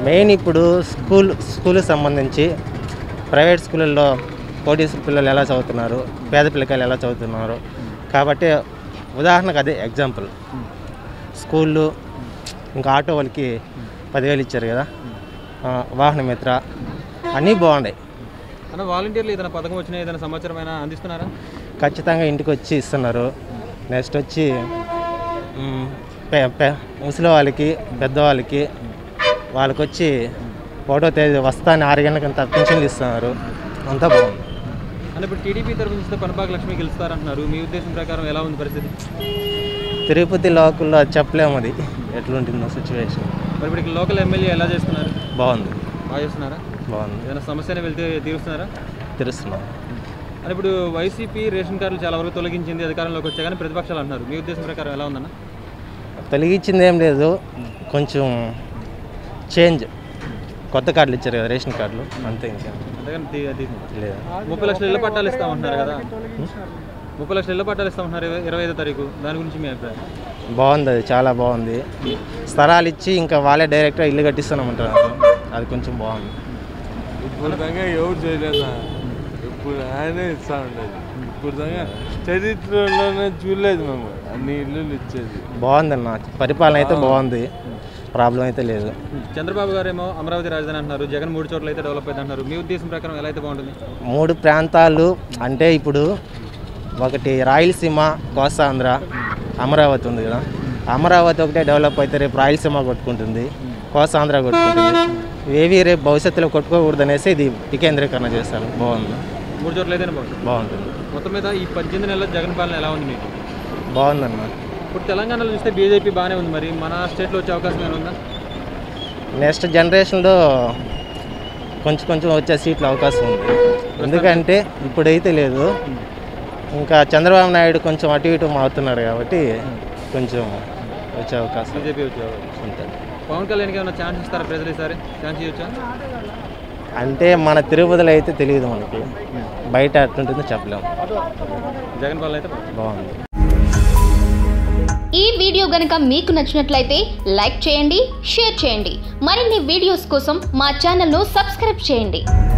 Main ఇప్పుడు school స్కూల్కి సంబంధించి ప్రైవేట్ స్కూళ్ళల్లో కోటీశ్వర పిల్లలు ఎలా చదువుతున్నారు పేద పిల్లకాయలు ఎలా చదువుతున్నారు కాబట్టి ఉదాహరణకు అదే ఎగ్జాంపుల్ స్కూళ్ళు ఇంకా ఆటో వాళ్ళకి పదివేలు ఇచ్చారు కదా ఆ, వాహన మిత్ర అన్నీ బాగున్నాయి అన్న వాలంటీర్లు ఏదైనా పథకం వచ్చినా ఏదైనా సమాచారం అయినా అందిస్తున్నారా ఖచ్చితంగా ఇంటికి వచ్చి ఇస్తున్నారు నెక్స్ట్ వచ్చి మ్, పె- పె- ముసలి వాళ్ళకి పెద్దవాళ్ళకి వాళ్ళకి వచ్చి ఒకటో తేదీ వస్తాను ఆరు గంటలకంత పింఛన్లు ఇస్తున్నారు అంతా బాగుంది అంటే ఇప్పుడు టీడీపీ తరఫు నుంచి పనపాక లక్ష్మి గెలుస్తారంటున్నారు మీ ఉద్దేశం ప్రకారం ఎలా ఉంది పరిస్థితి తిరుపతి లోకల్లో అది చెప్పలేము అది ఎట్లుంటుందో సిచ్యువేషన్ మరి ఇప్పుడు ఇక్కడ లోకల్ ఎమ్మెల్యే ఎలా చేస్తున్నారు బాగుంది బాగా చేస్తున్నారా బాగుంది ఏదైనా సమస్యనే వెళ్తే తీరుస్తున్నారా తెలుస్తున్నాం అంటే ఇప్పుడు వైసీపీ రేషన్ కార్డులు చాలా వరకు తొలగించింది అధికారంలోకి వచ్చా కానీ ప్రతిపక్షాలు అంటున్నారు మీ ఉద్దేశం ప్రకారం ఎలా ఉందన్న తొలగించింది ఏం లేదు కొంచెం చేంజ్ కొత్త కార్డులు ఇచ్చారు కదా రేషన్ కార్డులు అంతే ఇంకా అంతేగాని తీ- తీ- లేదు ముప్పై లక్షల ఇళ్ల పట్టాలు ఇస్తామంటున్నారు కదా ముప్పై లక్షల ఇళ్ల పట్టాలు ఇస్తామంటున్నారు ఇరవై- ఇరవై ఐదో తారీఖు దాని గురించి మీ అభిప్రాయం బాగుంది అది చాలా బాగుంది స్థలాలు ఇచ్చి ఇంకా వాళ్ళే డైరెక్ట్గా ఇల్లు కట్టిస్తామంటారు అది కొంచెం బాగుంది ఇప్పుడు దాకా ఎవరు చేయలేదా ఇప్పుడు ఆయనే ఇస్తా ఉండేది ఇప్పుడు దాకా చరిత్రలోనే చూడలేదు మేము అన్ని ఇల్లు ఇచ్చేది బాగుందన్న పరిపాలన అయితే బాగుంది ప్రాబ్లం అయితే లేదు చంద్రబాబు గారు ఏమో అమరావతి రాజధాని అంటున్నారు జగన్ మూడు చోట్ల అయితే డెవలప్ అయింది అంటున్నారు మీ ఉద్దేశం ప్రకారం ఎలా అయితే బాగుంటుంది మూడు ప్రాంతాలు అంటే ఇప్పుడు ఒకటి రాయలసీమ కోస్తాంధ్ర అమరావతి ఉంది కదా అమరావతి ఒకటే డెవలప్ అయితే రేపు రాయలసీమ కొట్టుకుంటుంది కోస్తాంధ్ర కొట్టుకుంటుంది ఇవేవి రేపు భవిష్యత్తులో కొట్టుకోకూడదు అనేసి ఇది వికేంద్రీకరణ చేస్తారు బాగుంది మూడు చోట్ల అయితేనే బాగుంటుంది బాగుంటుంది మొత్తం మీద ఈ పద్దెనిమిది నెలల జగన్ పాలన ఎలా ఉంది మీకు బాగుందన్న ఇప్పుడు తెలంగాణలో చూస్తే బీజేపీ బాగానే ఉంది మరి మన స్టేట్లో వచ్చే అవకాశం ఏమైనా ఉందా నెక్స్ట్ జనరేషన్లో కొంచెం కొంచెం వచ్చే సీట్ల అవకాశం ఉంది ఎందుకంటే ఇప్పుడైతే లేదు ఇంకా చంద్రబాబు నాయుడు కొంచెం అటు ఇటు మారుతున్నాడు కాబట్టి కొంచెం వచ్చే అవకాశం బీజేపీ వచ్చే అవకాశం ఉంటుంది పవన్ కళ్యాణ్కి ఏమైనా ఛాన్స్ ఇస్తారా ప్రజలు ఈసారి ఛాన్స్ ఇవ్వచ్చా అంటే మన తిరుపతిలో అయితే తెలియదు మనకి బయట అట్లుంటుందో చెప్పలేము జగన్ పాలన అయితే బాగుంది. బాగుంది ఈ వీడియో గనుక మీకు నచ్చినట్లయితే లైక్ చేయండి షేర్ చేయండి మరిన్ని వీడియోస్ కోసం మా ఛానల్ను సబ్స్క్రైబ్ చేయండి